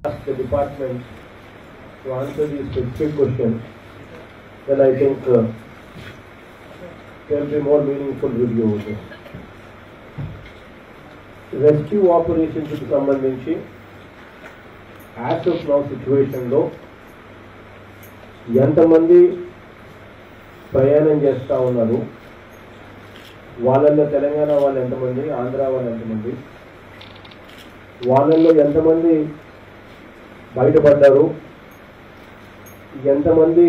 ask the department to answer these specific questions, then I think uh, there will be more meaningful review of this. Rescue ఆపరేషన్స్కి సంబంధించి as of now సిచ్యువేషన్లో ఎంతమంది ప్రయాణం చేస్తూ ఉన్నారు వాళ్ళల్లో తెలంగాణ వాళ్ళు ఎంతమంది ఆంధ్ర వాళ్ళు ఎంతమంది వాళ్ళల్లో ఎంతమంది బయటపడ్డారు ఎంతమంది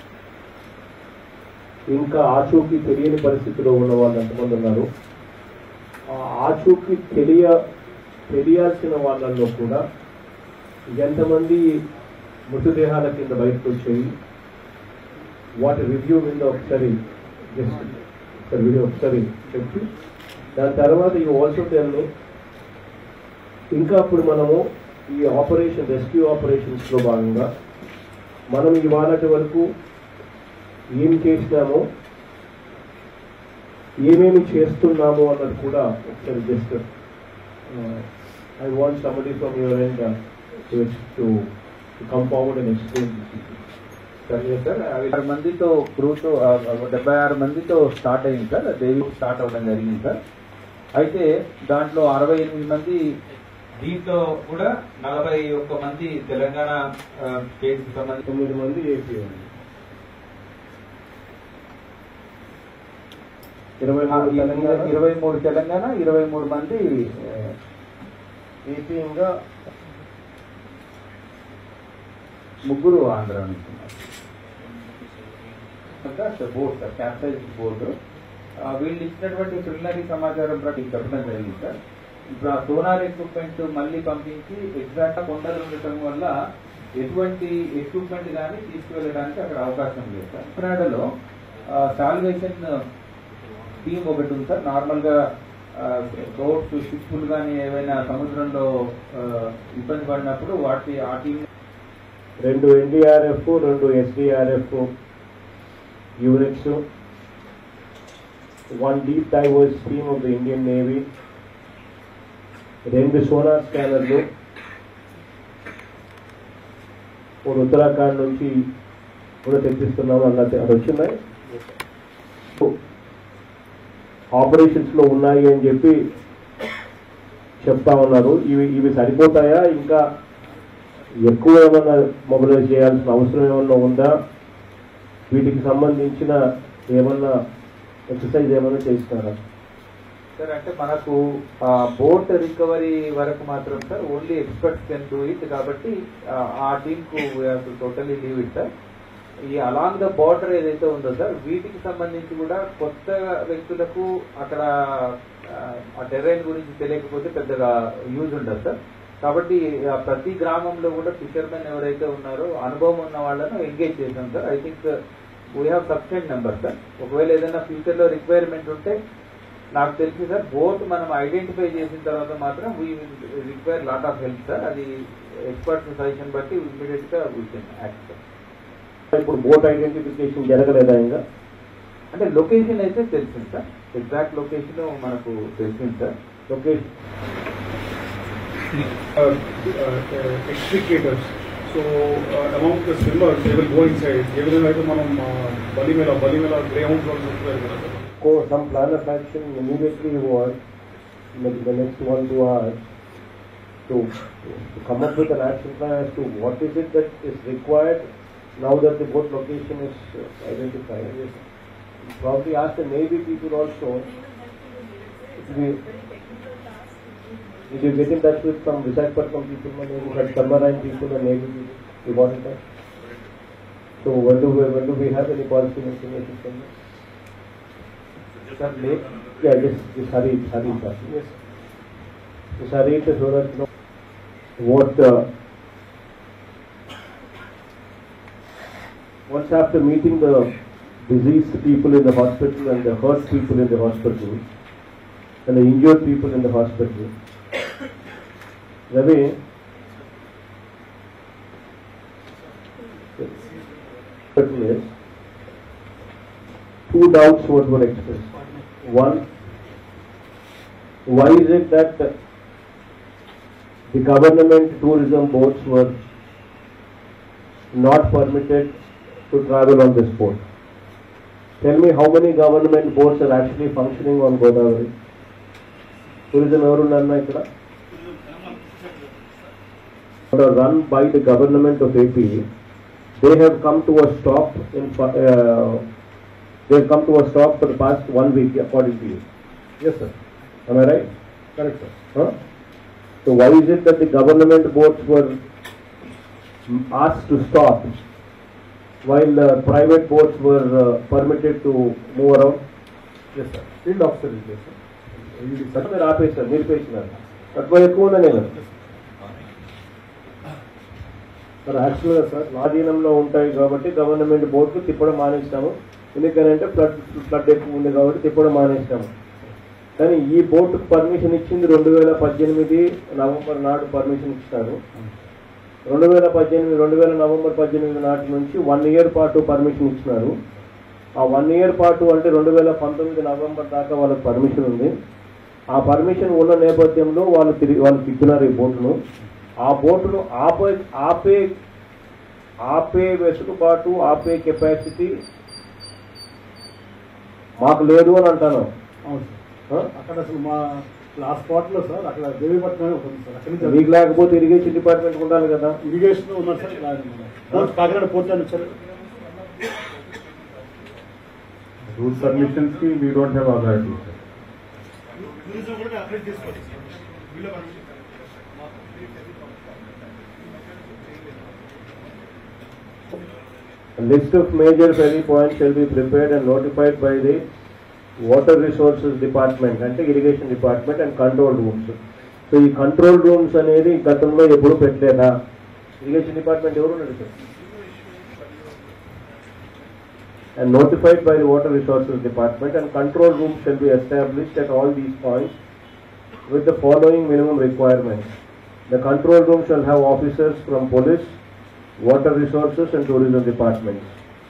ఇంకా ఆచూకీ తెలియని పరిస్థితిలో ఉన్న వాళ్ళు ఎంతమంది ఉన్నారు ఆ ఆచూకీ తెలియ తెలియాల్సిన వాళ్ళల్లో కూడా ఎంతమంది మృతదేహాల కింద బయటకు వచ్చాయి వాటి రివ్యూ మీద ఒకసారి జస్ట్ ఒకసారి వీడియో ఒకసారి చెప్పి దాని తర్వాత ఈ ఆల్సో టెల్ని ఇంకా అప్పుడు మనము ఈ ఆపరేషన్ రెస్క్యూ ఆపరేషన్స్లో భాగంగా మనం ఇవాళటి వరకు ఏం చేసినామో ఏమేమి చేస్తున్నాము అన్నది కూడా ఒకసారి just I want somebody from your end to come forward and explain సరే సార్ ఆరు మందితో క్రూతో ఆ, ఆ, డెబ్బై ఆరు మందితో స్టార్ట్ అయింది సార్ దేవి స్టార్ట్ అవ్వడం జరిగింది సార్ అయితే దాంట్లో అరవై ఎనిమిది మంది దీంట్లో కూడా నలభై ఒక్క మంది తెలంగాణ స్టేట్ కి సంబంధించి తొమ్మిది మంది ఏపీ వాళ్ళు ఇరవై మూడు తెలంగాణ ఇరవై మూడు తెలంగాణ ఇరవై మూడు మంది ఆ, ఏపీ ఇంకా ముగ్గురు ఆంధ్ర నుంచి ఉన్నారు. ఇంకా బోర్డు సార్ క్యాపిటైజ్ బోర్డు ఆ, వీళ్ళు ఇచ్చినటువంటి ప్రిలినరీ సమాచారం ప్రకారం చెప్పడం జరిగింది సార్ ఇప్పుడు ఆ సోనార్ ఎక్విప్మెంట్ మళ్ళీ పంపించి ఎగ్జాక్ట్ కొండలు ఉండటం వల్ల ఎటువంటి ఎక్విప్మెంట్ కానీ తీసుకువెళ్ళడానికి అక్కడ అవకాశం లేదు సార్ కాకినాడలో సాల్వేషన్ టీం ఒకటి ఉంది సార్ నార్మల్ గా బోట్స్ షిప్పులు కానీ ఏవైనా సముద్రంలో ఆ, ఇబ్బంది పడినప్పుడు వాటి ఆ టీం రెండు ఎన్డీఆర్ఎఫ్ రెండు SDRF units one deep divers team of the Indian navy రెండు సోనార్ స్కానర్లు ఇప్పుడు ఉత్తరాఖండ్ నుంచి కూడా తెప్పిస్తున్నాము అన్నది అది వచ్చినాయి ఆపరేషన్స్ లో ఉన్నాయి అని చెప్పి చెప్తా ఉన్నారు ఇవి ఇవి సరిపోతాయా ఇంకా ఎక్కువ ఏమన్నా మొబిలైజ్ చేయాల్సిన అవసరం ఏమన్నా ఉందా వీటికి సంబంధించిన ఏమన్నా ఎక్సర్సైజ్ ఏమన్నా చేస్తున్నారా సార్ అంటే మనకు బోట్ రికవరీ వరకు మాత్రం sir only experts can do it కాబట్టి ఆ, ఆ టీమ్ కు టోటలీ లీవ్ ఇట్ సార్ ఈ అలాంగ్ ద బార్డర్ ఏదైతే ఉందో సార్ వీటికి సంబంధించి కూడా కొత్త వ్యక్తులకు అక్కడ ఆ, ఆ టెరైన్ గురించి తెలియకపోతే పెద్దగా యూజ్ ఉండదు సార్ కాబట్టి ఆ, ప్రతి గ్రామంలో కూడా ఫిషర్మెన్ ఎవరైతే ఉన్నారో అనుభవం ఉన్న వాళ్ళను ఎంగేజ్ చేశాం sir I think we have sufficient number sir ఒకవేళ ఏదైనా ఫ్యూచర్ లో రిక్వైర్మెంట్ ఉంటే నాకు తెలిసి సార్ బోట్ మనం ఐడెంటిఫై చేసిన తర్వాత మాత్రం we require lot of help sir అది ఎక్స్పర్ట్స్ సజెషన్ బట్టి ఇమీడియట్ గా వీ కెన్ యాక్ట్ సార్ ఇప్పుడు బోట్ ఐడెంటిఫికేషన్ జరగలేదా ఇంకా అంటే లొకేషన్ అయితే తెలిసింది సార్ ఎగ్జాక్ట్ లొకేషన్ మనకు తెలిసింది sir location uh, uh, extricators. So uh, among the swimmers, they will go inside. ఏ విధంగా అయితే మనం బలిమేళ బలిమేళ గ్రే హౌండ్ వాళ్ళు చెప్తారు కదా Co- some plan of action immediately was maybe the next one two hours to, to come up with an action plan as to what is it that is required now that the boat location is uh, identified. Probably ask the Navy people also. We, did you get in touch with some Visakhapatnam people, maybe some submarine people and Navy people? You got in touch? So when do we, when do we have any positive information from them? Sir లే- Yeah, just, just hurry, hurry, sir. Yes. Just hurry to so that, you know, what, uh, once after meeting the diseased people in the hospital and the hurt people in the hospital, and the injured people in the hospital, Ravi, certain is, two doubts what were expressed. One, why is it that the government tourism boats were not permitted to travel on this boat. Tell me how many government boats are actually functioning on Godavari? Tourism ఎవరున్నారు ఇక్కడ are run by the government of AP, they have come to a stop in, uh, they have come to a stop for the past one week according to you. Yes, sir. Am I right? Correct, sir. Huh? So why is it that the government boats were asked to stop while uh, private boats were uh, permitted to move around? Yes, sir. Field officer is there, sir. ED, sir. మీరు ఆపేశారు నిలిపేసినారు తక్కువ ఎక్కువ ఉందని నేను sir యాక్చువల్గా sir స్వాధీనంలో ఉంటాయి కాబట్టి గవర్నమెంట్ బోట్లు తిప్పడం మానేస్తాము ఎందుకనంటే ఫ్లడ్ ఫ్లడ్ ఎక్కువ ఉంది కాబట్టి తిప్పడం మానేస్తాము కానీ ఈ బోటుకు పర్మిషన్ ఇచ్చింది రెండు వేల పద్దెనిమిది నవంబర్ నాడు పర్మిషన్ ఇచ్చినారు రెండు వేల పద్దెనిమిది రెండు వేల నవంబర్ పద్దెనిమిది నాటి నుంచి వన్ ఇయర్ పాటు పర్మిషన్ ఇచ్చినారు ఆ వన్ ఇయర్ పాటు అంటే రెండు వేల పంతొమ్మిది నవంబర్ దాకా వాళ్ళకి పర్మిషన్ ఉంది ఆ పర్మిషన్ ఉన్న నేపథ్యంలో వాళ్ళు తిరిగి వాళ్ళు తిప్పినారు ఈ బోటును ఆ బోటును ఆపే ఆపే ఆపే వెసులుబాటు ఆపే కెపాసిటీ మాకు లేదు అని అంటాను అవును సార్ ఆ? అక్కడ అసలు మా ఆ స్పాట్ లో సార్ అక్కడ దేవీపట్నం ఒక ఉంది సార్ అక్కడి నుంచి మీకు లేకపోతే ఇరిగేషన్ డిపార్ట్మెంట్ ఉండాలి కదా ఇరిగేషన్ ఉన్నారు సార్ ఇలా పోర్ట్ కాకినాడ పోర్ట్ అని వచ్చారు Route permissions ki we don't have authority. sir. A list of major ferry points shall be prepared and notified by the Water Resources Department అంటే irrigation department and control rooms so ఈ control rooms అనేది గతంలో ఎప్పుడు పెట్టలేదా irrigation department ఎవరు ఉన్నారు sir and notified by the Water Resources Department and control rooms shall be established at all these points with the following minimum requirements. The control room shall have officers from police, water resources and tourism departments.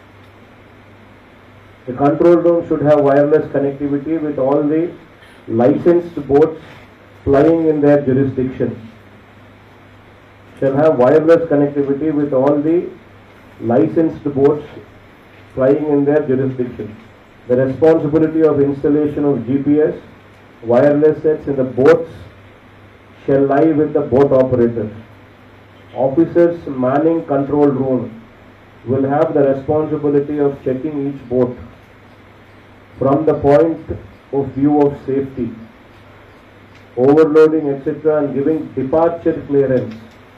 The control room should have wireless connectivity with all the licensed boats plying in their jurisdiction. Shall have wireless connectivity with all the licensed boats flying in their jurisdiction. The responsibility of installation of GPS, wireless sets in the boats shall lie with the boat operators. Officers manning control room will have the responsibility of checking each boat from the point of view of safety, overloading etc. and giving departure clearance,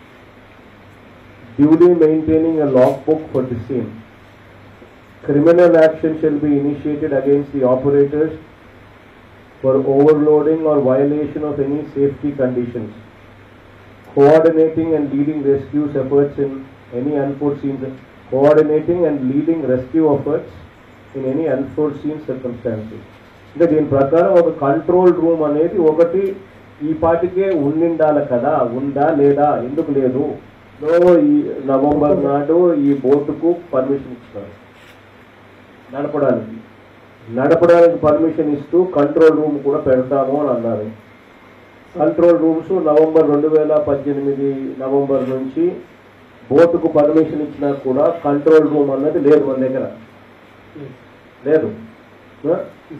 duly maintaining a logbook for the same. Criminal action shall be initiated against the operators for overloading or violation of any safety conditions. Coordinating and leading rescue efforts in any unforeseen, coordinating and leading rescue efforts in any unforeseen circumstances. అంటే దీని ప్రకారం ఒక control room అనేది ఒకటి ఈ పాటికే ఉండిండాలి కదా ఉందా లేదా ఎందుకు లేదు సో ఈ నవంబర్ నాడు ఈ బోటుకు పర్మిషన్ ఇస్తున్నారు నడపడానికి నడపడానికి పర్మిషన్ ఇస్తూ కంట్రోల్ రూమ్ కూడా పెడతాము అని అన్నారు కంట్రోల్ రూమ్స్ నవంబర్ రెండు వేల పద్దెనిమిది నవంబర్ నుంచి బోటుకు పర్మిషన్ ఇచ్చినా కూడా కంట్రోల్ రూమ్ అన్నది లేదు మన దగ్గర లేదు ఆ?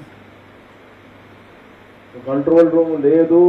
కంట్రోల్ రూమ్ లేదు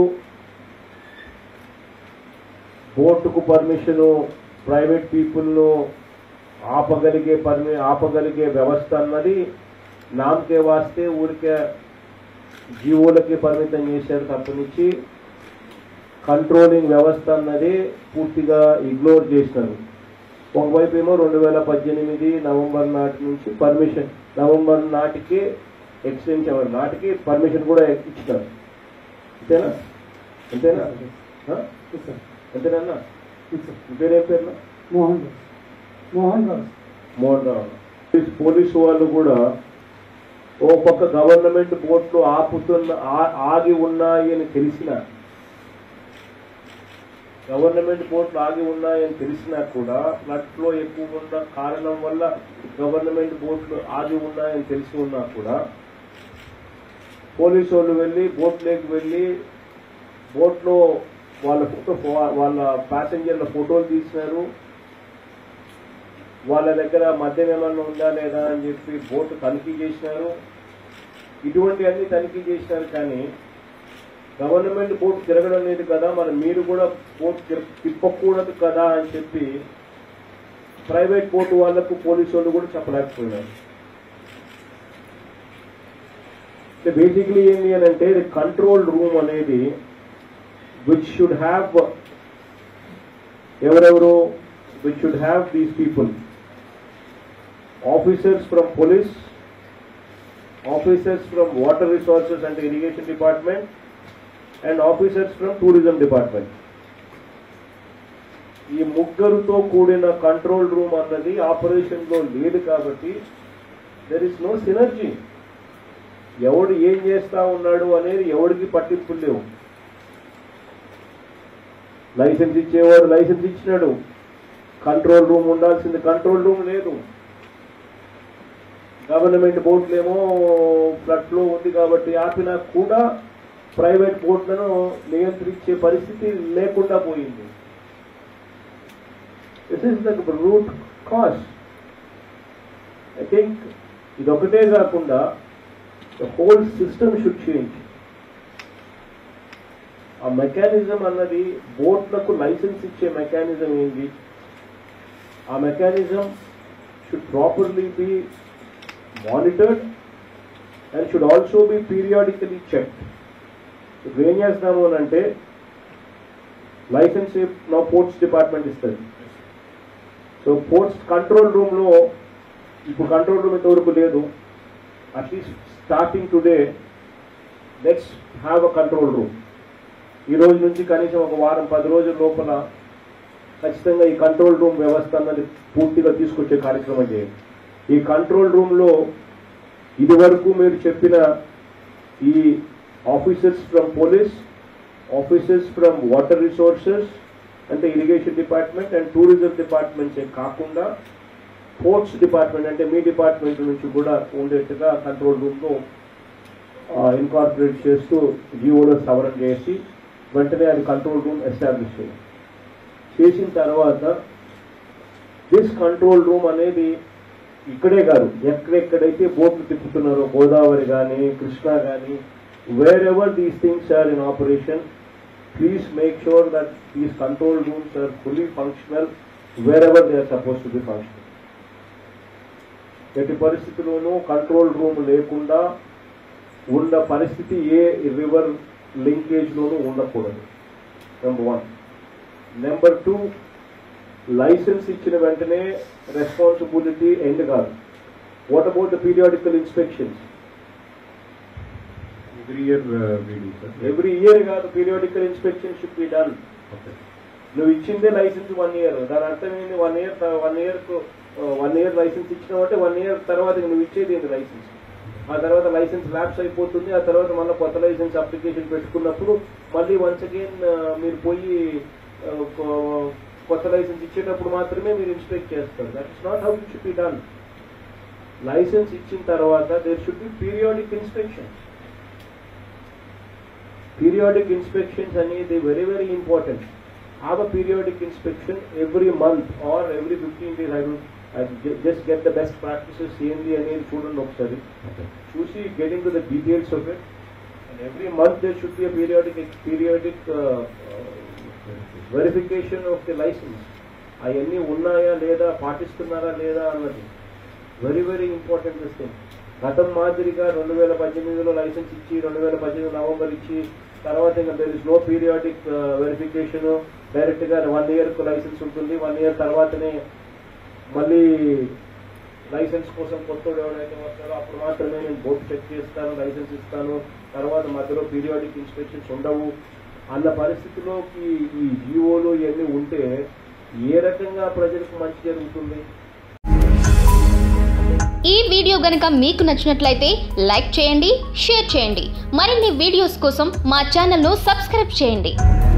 బోటుకు పర్మిషను ప్రైవేట్ పీపుల్ను ఆపగలిగే పర్మి ఆపగలిగే వ్యవస్థ అన్నది నామకే వాస్తే ఊరికే జీవోలకి పరిమితం చేశారు తప్పనిచ్చి కంట్రోలింగ్ వ్యవస్థ అన్నది పూర్తిగా ఇగ్నోర్ చేసినారు ఒకవైపు ఏమో రెండు వేల పద్దెనిమిది నవంబర్ నాటి నుంచి పర్మిషన్ నవంబర్ నాటికి ఎక్స్టెన్షన్ నాటికి పర్మిషన్ కూడా ఇచ్చినారు అంతేనా అంతేనా ఆ? అంతేనా మీ పేరేం పేరు మోహన్ రావు మోహన్ రావు మోహన్ రావు పోలీస్- పోలీసు వాళ్ళు కూడా ఓ పక్క గవర్నమెంట్ బోట్లు ఆపుతున్న ఆ- ఆగి ఉన్నాయి అని తెలిసిన గవర్నమెంట్ బోట్లు ఆగి ఉన్నాయని తెలిసినా కూడా ఫ్లడ్ ఫ్లో ఎక్కువ ఉన్న కారణం వల్ల గవర్నమెంట్ బోట్లు ఆగి ఉన్నాయని తెలిసి ఉన్నా కూడా పోలీసు వాళ్ళు వెళ్ళి బోట్లోకి వెళ్ళి బోట్లో వాళ్ళ ఫోటో వాళ్ళ ప్యాసింజర్ల ఫోటోలు తీసినారు వాళ్ళ దగ్గర మద్యం ఏమన్నా ఉందా లేదా అని చెప్పి బోటు తనిఖీ చేసినారు ఇటువంటి అన్ని తనిఖీ చేసినారు కానీ గవర్నమెంట్ బోట్ తిరగడం లేదు కదా మరి మీరు కూడా బోట్ తిర- తిప్పకూడదు కదా అని చెప్పి ప్రైవేట్ బోట్ వాళ్లకు పోలీసు వాళ్ళు కూడా చెప్పలేకపోయినారు బేసిక్లీ ఏంటి అని అంటే కంట్రోల్ రూమ్ అనేది విచ్ షుడ్ హ్యావ్ ఎవరెవరు which should have these people officers from police officers from water resources and irrigation department and officers from tourism department ఈ ముగ్గురుతో కూడిన కంట్రోల్ రూమ్ అన్నది ఆపరేషన్ లో లేదు కాబట్టి దెర్ ఇస్ నో సినర్జీ ఎవడు ఏం చేస్తా ఉన్నాడు అనేది ఎవడికి పట్టింపులు లేవు లైసెన్స్ ఇచ్చేవాడు లైసెన్స్ ఇచ్చినాడు కంట్రోల్ రూమ్ ఉండాల్సింది కంట్రోల్ రూమ్ లేదు గవర్నమెంట్ బోట్లేమో ఫ్లడ్ ఫ్లో ఉంది కాబట్టి ఆపినా కూడా ప్రైవేట్ బోట్లను నియంత్రించే పరిస్థితి లేకుండా పోయింది this is the root cause I think ఇదొకటే కాకుండా the whole system should change ఆ మెకానిజం అన్నది బోట్లకు లైసెన్స్ ఇచ్చే మెకానిజం ఏంటి ఆ mechanism should properly be monitored and should also be periodically check ఇప్పుడు ఏం చేస్తాము అని అంటే లైసెన్స్ నా పోర్ట్స్ డిపార్ట్మెంట్ ఇస్తుంది సో పోర్ట్స్ కంట్రోల్ రూమ్ లో ఇప్పుడు కంట్రోల్ రూమ్ ఇంతవరకు లేదు at least starting today let's have a control room ఈ రోజు నుంచి కనీసం ఒక వారం పది రోజుల లోపల ఖచ్చితంగా ఈ కంట్రోల్ రూమ్ వ్యవస్థ అన్నది పూర్తిగా తీసుకొచ్చే కార్యక్రమం చేయండి ఈ కంట్రోల్ రూమ్ లో ఇది వరకు మీరు చెప్పిన ఈ officers from police officers from water resources అంటే ఇరిగేషన్ డిపార్ట్మెంట్ అండ్ టూరిజం డిపార్ట్మెంట్సే కాకుండా పోర్ట్స్ డిపార్ట్మెంట్ అంటే మీ డిపార్ట్మెంట్ నుంచి కూడా ఉండేట్టుగా కంట్రోల్ రూమ్ను ఇన్కార్పొరేట్ చేస్తూ జీవోలో సవరణ చేసి వెంటనే అది కంట్రోల్ రూమ్ ఎస్టాబ్లిష్ చేయాలి చేసిన తర్వాత దిస్ కంట్రోల్ రూమ్ అనేది ఇక్కడే కాదు ఎక్కడెక్కడైతే బోట్లు తిప్పుతున్నారో గోదావరి కానీ కృష్ణా కానీ wherever these things are in operation please make sure that these control rooms are fully functional wherever they are suppose to be functional ఎట్టి పరిస్థితుల్లోనూ కంట్రోల్ రూమ్ లేకుండా ఉన్న పరిస్థితి ఏ రివర్ లింకేజ్ లోనూ ఉండకూడదు number one number two license ఇచ్చిన వెంటనే responsibility end కాదు what about the periodical inspections Every year uh, we do, sir. Every year కాదు periodical inspection should be done Okay. నువ్వు ఇచ్చిందే లైసెన్స్ వన్ ఇయర్ దాని అర్థం ఏంటి one year one year one year license ఇచ్చినావంటే one year తర్వాత నువ్వు ఇచ్చేది ఏంటి లైసెన్స్ ఆ తర్వాత లైసెన్స్ ల్యాప్స్ అయిపోతుంది ఆ తర్వాత మళ్ళీ కొత్త లైసెన్స్ అప్లికేషన్ పెట్టుకున్నప్పుడు మళ్ళీ వన్స్ అగైన్ మీరు పోయి ఆ, కొ- కొత్త లైసెన్స్ ఇచ్చేటప్పుడు మాత్రమే మీరు ఇన్స్పెక్ట్ చేస్తారు that is not how it should be done license ఇచ్చిన తర్వాత there should be periodic inspections periodic inspections అనేది very very important have a periodic inspection every month or every 15 days I will I ju- just get the best practices ఏంది అనేది చూడండి ఒకసారి Okay. చూసి get into the details of it and every month there should be a periodic periodic uh, uh, verification of the license అవన్నీ ఉన్నాయా లేదా పాటిస్తున్నారా లేదా అన్నది very very important this thing గతం మాదిరిగా రెండు వేల పద్దెనిమిదిలో లైసెన్స్ ఇచ్చి రెండు వేల పద్దెనిమిది నవంబర్ ఇచ్చి తర్వాత ఇంకా there is no periodic verification direct గా వన్ ఇయర్ కు లైసెన్స్ ఉంటుంది వన్ ఇయర్ తర్వాతనే మళ్ళీ లైసెన్స్ కోసం కొత్తోడు ఎవరైతే వస్తారో అప్పుడు మాత్రమే నేను బోర్డు చెక్ చేస్తాను లైసెన్స్ ఇస్తాను తర్వాత మధ్యలో పీరియాడిక్ ఇన్స్పెక్షన్స్ ఉండవు అన్న పరిస్థితిలోకి ఈ జీవోలు ఇవన్నీ ఉంటే ఏ రకంగా ప్రజలకు మంచి జరుగుతుంది ఈ వీడియో గనుక మీకు నచ్చినట్లయితే లైక్ చేయండి షేర్ చేయండి మరిన్ని వీడియోస్ కోసం మా ఛానల్ను సబ్స్క్రైబ్ చేయండి